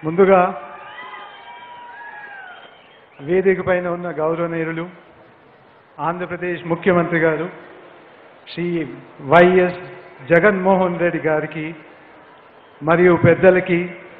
ముందుగా వేదిక పైన ఉన్న గౌరవనీయులు ఆంధ్రప్రదేశ్ ముఖ్యమంత్రి గారు శ్రీ వైఎస్ జగన్మోహన్ రెడ్డి గారికి మరియు పెద్దలకి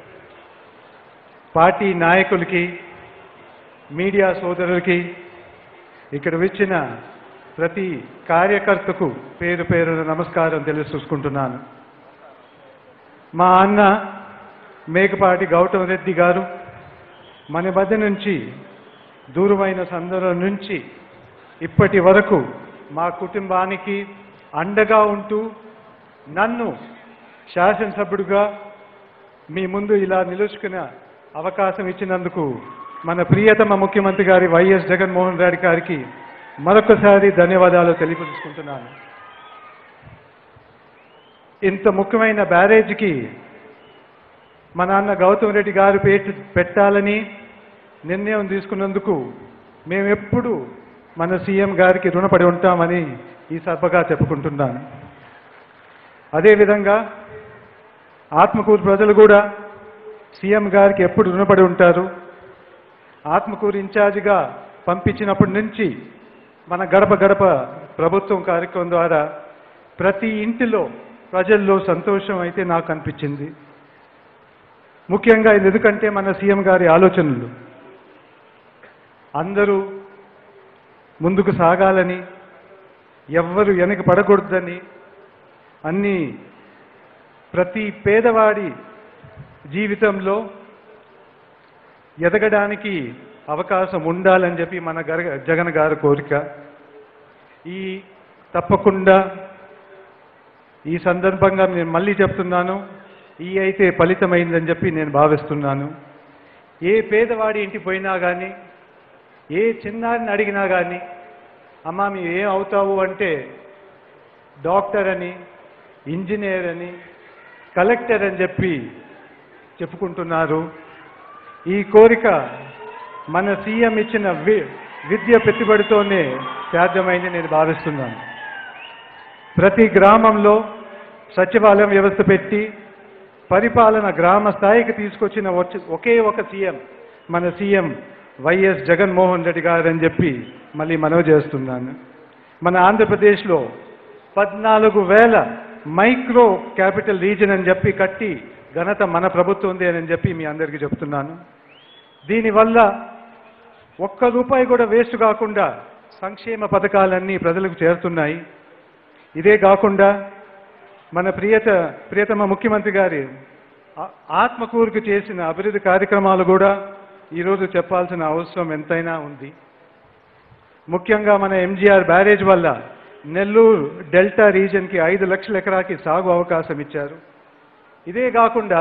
పార్టీ నాయకులకి మీడియా సోదరులకి ఇక్కడ వచ్చిన ప్రతి కార్యకర్తకు పేరు పేరున నమస్కారం తెలుసుకుంటున్నాను మా అన్న మేకపాటి గౌతమ్ రెడ్డి గారు మన మధ్య నుంచి దూరమైన సందర్భం నుంచి ఇప్పటి వరకు మా కుటుంబానికి అండగా ఉంటూ నన్ను శాసనసభ్యుడిగా మీ ముందు ఇలా నిలుచుకున్న అవకాశం ఇచ్చినందుకు మన ప్రియతమ ముఖ్యమంత్రి గారి వైఎస్ జగన్మోహన్ రెడ్డి గారికి మరొకసారి ధన్యవాదాలు తెలియపరుచుకుంటున్నాను ఇంత ముఖ్యమైన బ్యారేజ్కి మా నాన్న గౌతమ్ రెడ్డి గారు పేట పెట్టాలని నిర్ణయం తీసుకున్నందుకు మేము ఎప్పుడు మన సీఎం గారికి రుణపడి ఉంటామని ఈ సభగా చెప్పుకుంటున్నాను అదేవిధంగా ఆత్మకూరు ప్రజలు కూడా సీఎం గారికి ఎప్పుడు రుణపడి ఉంటారు ఆత్మకూరు ఇన్ఛార్జిగా పంపించినప్పటి నుంచి మన గడప గడప ప్రభుత్వం కార్యక్రమం ద్వారా ప్రతి ఇంటిలో ప్రజల్లో సంతోషం అయితే నాకు అనిపించింది ముఖ్యంగా ఇది ఎందుకంటే మన సీఎం గారి ఆలోచనలు అందరూ ముందుకు సాగాలని ఎవ్వరు వెనక పడకూడదని అన్ని ప్రతి పేదవాడి జీవితంలో ఎదగడానికి అవకాశం ఉండాలని చెప్పి మన గర జగన్ గారి కోరిక ఈ తప్పకుండా ఈ సందర్భంగా నేను మళ్ళీ చెప్తున్నాను ఈ అయితే ఫలితమైందని చెప్పి నేను భావిస్తున్నాను ఏ పేదవాడి ఇంటికి పోయినా కానీ ఏ చిన్నారిని అడిగినా కానీ అమ్మా మీరు ఏం అవుతావు అంటే డాక్టర్ అని ఇంజనీర్ అని కలెక్టర్ అని చెప్పి చెప్పుకుంటున్నారు ఈ కోరిక మన సీఎం ఇచ్చిన వి విద్య పెట్టుబడితోనే సాధ్యమైంది నేను భావిస్తున్నాను ప్రతి గ్రామంలో సచివాలయం వ్యవస్థ పెట్టి పరిపాలన గ్రామ స్థాయికి తీసుకొచ్చిన వచ్చి- ఒకే ఒక సీఎం మన సీఎం వైఎస్ జగన్మోహన్ రెడ్డి గారు అని చెప్పి మళ్ళీ మనవి చేస్తున్నాను మన ఆంధ్రప్రదేశ్లో పద్నాలుగు వేల మైక్రో క్యాపిటల్ రీజన్ అని చెప్పి కట్టి ఘనత మన ప్రభుత్వం ఉంది అని చెప్పి మీ అందరికీ చెప్తున్నాను దీనివల్ల ఒక్క రూపాయి కూడా వేస్ట్ కాకుండా సంక్షేమ పథకాలన్నీ ప్రజలకు చేరుతున్నాయి ఇదే కాకుండా మన ప్రియత ప్రియతమ ముఖ్యమంత్రి గారి ఆ- ఆత్మకూరుకు చేసిన అభివృద్ధి కార్యక్రమాలు కూడా ఈరోజు చెప్పాల్సిన అవసరం ఎంతైనా ఉంది ముఖ్యంగా మన ఎంజీఆర్ బ్యారేజ్ వల్ల నెల్లూరు డెల్టా రీజన్కి ఐదు లక్షల ఎకరాకి సాగు అవకాశం ఇచ్చారు ఇదే కాకుండా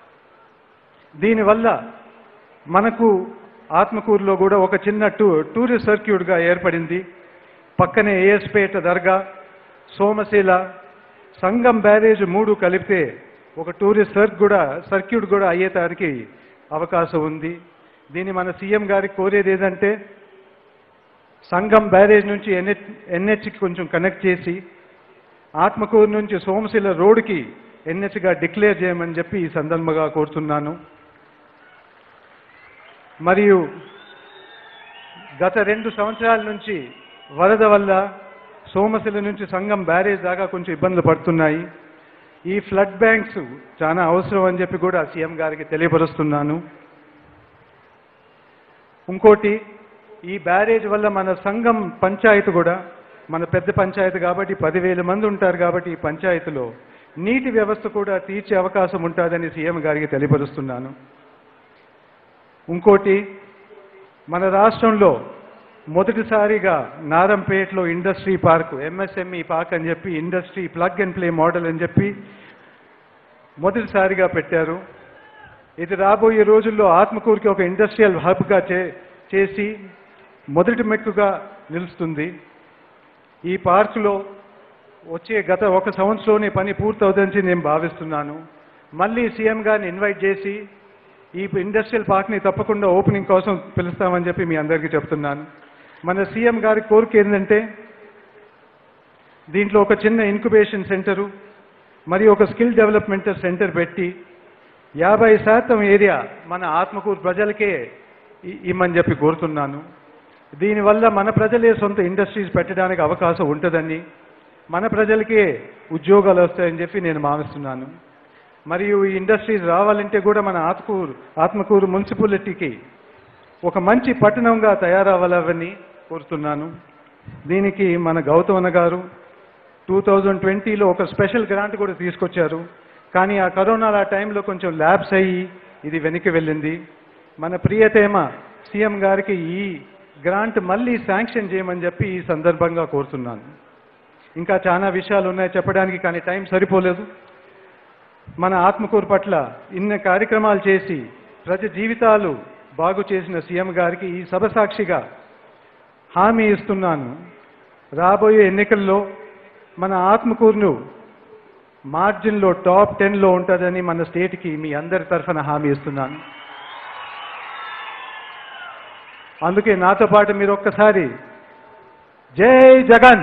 దీనివల్ల మనకు ఆత్మకూరులో కూడా ఒక చిన్న టూ టూరిస్ట్ సర్క్యూట్గా ఏర్పడింది పక్కనే ఏఎస్పేట దర్గా సోమశీల సంగం బ్యారేజ్ మూడు కలిపితే ఒక టూరిస్ట్ సర్క్ కూడా సర్క్యూట్ కూడా అయ్యేదానికి అవకాశం ఉంది దీన్ని మన సీఎం గారికి కోరేది ఏదంటే సంగం బ్యారేజ్ నుంచి ఎన్హెచ్ ఎన్హెచ్కి కొంచెం కనెక్ట్ చేసి ఆత్మకూరు నుంచి సోమశిల రోడ్డుకి ఎన్హెచ్గా డిక్లేర్ చేయమని చెప్పి ఈ సందర్భంగా కోరుతున్నాను మరియు గత రెండు సంవత్సరాల నుంచి వరద వల్ల సోమశిల నుంచి సంగం బ్యారేజ్ దాకా కొంచెం ఇబ్బందులు పడుతున్నాయి ఈ ఫ్లడ్ బ్యాంక్స్ చాలా అవసరం అని చెప్పి కూడా సీఎం గారికి తెలియపరుస్తున్నాను ఇంకోటి ఈ బ్యారేజ్ వల్ల మన సంఘం పంచాయతీ కూడా మన పెద్ద పంచాయతీ కాబట్టి పదివేల మంది ఉంటారు కాబట్టి ఈ పంచాయతీలో నీటి వ్యవస్థ కూడా తీర్చే అవకాశం ఉంటుందని సీఎం గారికి తెలియపరుస్తున్నాను ఇంకోటి మన రాష్ట్రంలో మొదటిసారిగా నారంపేటలో ఇండస్ట్రీ పార్క్ ఎంఎస్ఎంఈ పార్క్ అని చెప్పి industry plug and play model అని చెప్పి మొదటిసారిగా పెట్టారు ఇది రాబోయే రోజుల్లో ఆత్మకూరుకి ఒక ఇండస్ట్రియల్ హబ్గా చే చేసి మొదటి మెక్కుగా నిలుస్తుంది ఈ పార్కులో వచ్చే గత ఒక సంవత్సరంలోనే పని పూర్తవుతుందని నేను భావిస్తున్నాను మళ్ళీ సీఎం గారిని ఇన్వైట్ చేసి ఈ ఇండస్ట్రియల్ పార్క్ని తప్పకుండా ఓపెనింగ్ కోసం పిలుస్తామని చెప్పి మీ అందరికీ చెప్తున్నాను మన సీఎం గారి కోరిక ఏంటంటే దీంట్లో ఒక చిన్న ఇంక్యుబేషన్ సెంటరు మరియు ఒక స్కిల్ డెవలప్మెంట్ సెంటర్ పెట్టి యాభై శాతం ఏరియా మన ఆత్మకూరు ప్రజలకే ఇ- ఇమ్మని చెప్పి కోరుతున్నాను దీనివల్ల మన ప్రజలే సొంత ఇండస్ట్రీస్ పెట్టడానికి అవకాశం ఉంటుందని మన ప్రజలకే ఉద్యోగాలు వస్తాయని చెప్పి నేను భావిస్తున్నాను మరియు ఈ ఇండస్ట్రీస్ రావాలంటే కూడా మన ఆత్మకూరు ఆత్మకూరు మున్సిపాలిటీకి ఒక మంచి పట్టణంగా తయారవ్వాలని కోరుతున్నాను దీనికి మన గౌతమన్న గారు టూ థౌజండ్ ట్వంటీలో ఒక స్పెషల్ గ్రాంట్ కూడా తీసుకొచ్చారు కానీ ఆ కరోనా ఆ టైంలో కొంచెం ల్యాబ్స్ అయ్యి ఇది వెనక్కి వెళ్ళింది మన ప్రియతేమ సీఎం గారికి ఈ గ్రాంట్ మళ్ళీ శాంక్షన్ చేయమని చెప్పి ఈ సందర్భంగా కోరుతున్నాను ఇంకా చాలా విషయాలు ఉన్నాయి చెప్పడానికి కానీ టైం సరిపోలేదు మన ఆత్మకూరు పట్ల ఇన్ని కార్యక్రమాలు చేసి ప్రతి జీవితాలు బాగు చేసిన సీఎం గారికి ఈ సభ సాక్షిగా హామీ ఇస్తున్నాను రాబోయే ఎన్నికల్లో మన ఆత్మకూరును మార్జిన్లో టాప్ టెన్లో ఉంటుందని మన స్టేట్కి మీ అందరి తరఫున హామీ ఇస్తున్నాను అందుకే నాతో పాటు మీరు ఒక్కసారి జై జగన్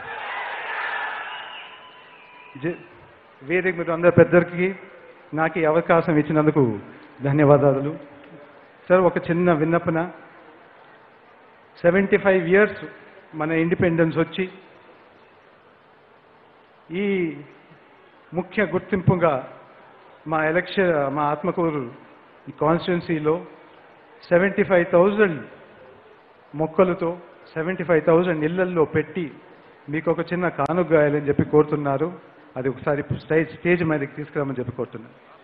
జై వేదిక మీరు అందరు పెద్దరికి నాకు ఈ అవకాశం ఇచ్చినందుకు ధన్యవాదాలు సార్ ఒక చిన్న విన్నపన సెవెంటీ ఫైవ్ ఇయర్స్ మన ఇండిపెండెన్స్ వచ్చి ఈ ముఖ్య గుర్తింపుగా మా ఎలక్షన్ మా ఆత్మకూరు ఈ కాన్స్టిట్యున్సీలో సెవెంటీ ఫైవ్ థౌజండ్ మొక్కలతో సెవెంటీ ఫైవ్ థౌజండ్ ఇళ్లల్లో పెట్టి మీకు ఒక చిన్న కానుక గాయాలని చెప్పి కోరుతున్నారు అది ఒకసారి స్టేజ్ స్టేజ్ మీదకి తీసుకురామని చెప్పి కోరుతున్నాను